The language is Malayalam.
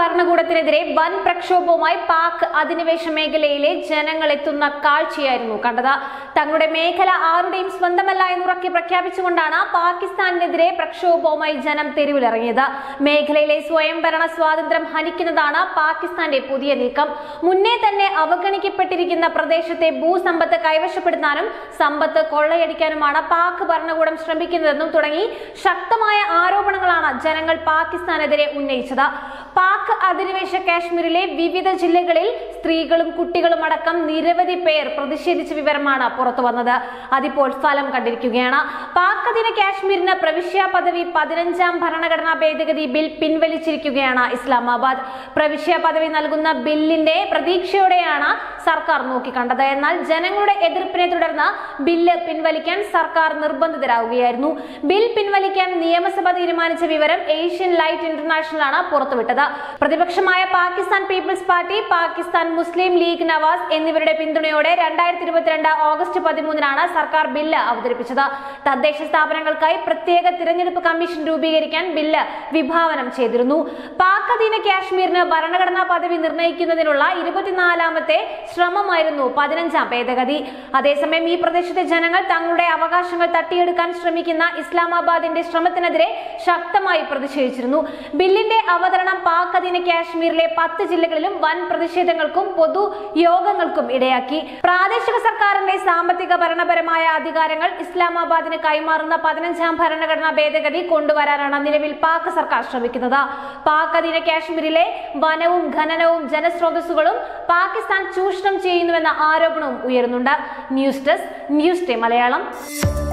ഭരണകൂടത്തിനെതിരെ വൻ പ്രക്ഷോഭവുമായി പാക് അധിനിവേശ മേഖലയിലെ ജനങ്ങൾ എത്തുന്ന കാഴ്ചയായിരുന്നു കണ്ടത് തങ്ങളുടെ മേഖല ആരുടെയും സ്വന്തമല്ല എന്നുറക്കി പ്രഖ്യാപിച്ചുകൊണ്ടാണ് പാകിസ്ഥാനിനെതിരെ പ്രക്ഷോഭവുമായി ജനം തെരുവിലിറങ്ങിയത് മേഖലയിലെ സ്വയംഭരണ സ്വാതന്ത്ര്യം ഹനിക്കുന്നതാണ് പാകിസ്ഥാന്റെ പുതിയ നീക്കം മുന്നേ തന്നെ അവഗണിക്കപ്പെട്ടിരിക്കുന്ന പ്രദേശത്തെ ഭൂസമ്പത്ത് കൈവശപ്പെടുത്താനും സമ്പത്ത് കൊള്ളയടിക്കാനുമാണ് പാക് ഭരണകൂടം ശ്രമിക്കുന്നതെന്നും തുടങ്ങി ശക്തമായ ആരോപണങ്ങളാണ് ജനങ്ങൾ പാകിസ്ഥാനെതിരെ ഉന്നയിച്ചത് പാക് അധിനിവേശ കാശ്മീരിലെ വിവിധ ജില്ലകളിൽ സ്ത്രീകളും കുട്ടികളും അടക്കം നിരവധി പേർ പ്രതിഷേധിച്ച വിവരമാണ് പുറത്തു വന്നത് അതിപ്പോൾ ഫലം കണ്ടിരിക്കുകയാണ് പാക് അധീന കാശ്മീരിന് പ്രവിശ്യ പദവി പതിനഞ്ചാം ഭരണഘടനാ ഭേദഗതി ബിൽ പിൻവലിച്ചിരിക്കുകയാണ് ഇസ്ലാമാബാദ് പ്രവിശ്യ പദവി നൽകുന്ന ബില്ലിന്റെ പ്രതീക്ഷയോടെയാണ് സർക്കാർ നോക്കിക്കണ്ടത് എന്നാൽ ജനങ്ങളുടെ എതിർപ്പിനെ തുടർന്ന് ബില്ല് പിൻവലിക്കാൻ സർക്കാർ നിർബന്ധിതരാകുകയായിരുന്നു ബിൽ പിൻവലിക്കാൻ നിയമസഭ തീരുമാനിച്ച വിവരം ഏഷ്യൻ ലൈറ്റ് ഇന്റർനാഷണൽ ആണ് പുറത്തുവിട്ടത് പ്രതിപക്ഷമായ Pakistan people's party Pakistan Muslim league Nawaz എന്നിവരുടെ പിന്തുണയോടെ രണ്ടായിരത്തി ഇരുപത്തിരണ്ട് ഓഗസ്റ്റ് പതിമൂന്നിനാണ് സർക്കാർ ബില്ല് അവതരിപ്പിച്ചത് തദ്ദേശ സ്ഥാപനങ്ങൾക്കായി പ്രത്യേക തിരഞ്ഞെടുപ്പ് കമ്മീഷൻ രൂപീകരിക്കാൻ ബില്ല് വിഭാവനം ചെയ്തിരുന്നു പാക് അധീന കാശ്മീരിന് ഭരണഘടനാ പദവി നിർണ്ണയിക്കുന്നതിനുള്ള ഇരുപത്തിനാലാമത്തെ ശ്രമമായിരുന്നു പതിനഞ്ചാം ഭേദഗതി അതേസമയം ഈ പ്രദേശത്തെ ജനങ്ങൾ തങ്ങളുടെ അവകാശങ്ങൾ തട്ടിയെടുക്കാൻ ശ്രമിക്കുന്ന ഇസ്ലാമാബാദിന്റെ ശ്രമത്തിനെതിരെ ശക്തമായി പ്രതിഷേധിച്ചിരുന്നു ബില്ലിന്റെ അവതരണം പാക് അധീന കാശ്മീരിലെ പത്ത് ജില്ലകളിലും വൻ പ്രതിഷേധങ്ങൾക്കും പൊതു യോഗങ്ങൾക്കും ഇടയാക്കി പ്രാദേശിക സർക്കാരിന്റെ സാമ്പത്തിക ഭരണപരമായ അധികാരങ്ങൾ ഇസ്ലാമാബാദിന് കൈമാറുന്ന പതിനഞ്ചാം ഭരണഘടനാ ഭേദഗതി കൊണ്ടുവരാനാണ് നിലവിൽ പാക് സർക്കാർ ശ്രമിക്കുന്നത് പാക് അധീന കാശ്മീരിലെ വനവും ഖനനവും ജനസ്രോതസ്സുകളും പാകിസ്ഥാൻ ചൂഷണം ചെയ്യുന്നുവെന്ന ആരോപണവും ഉയരുന്നുണ്ട് news desk news day Malayalam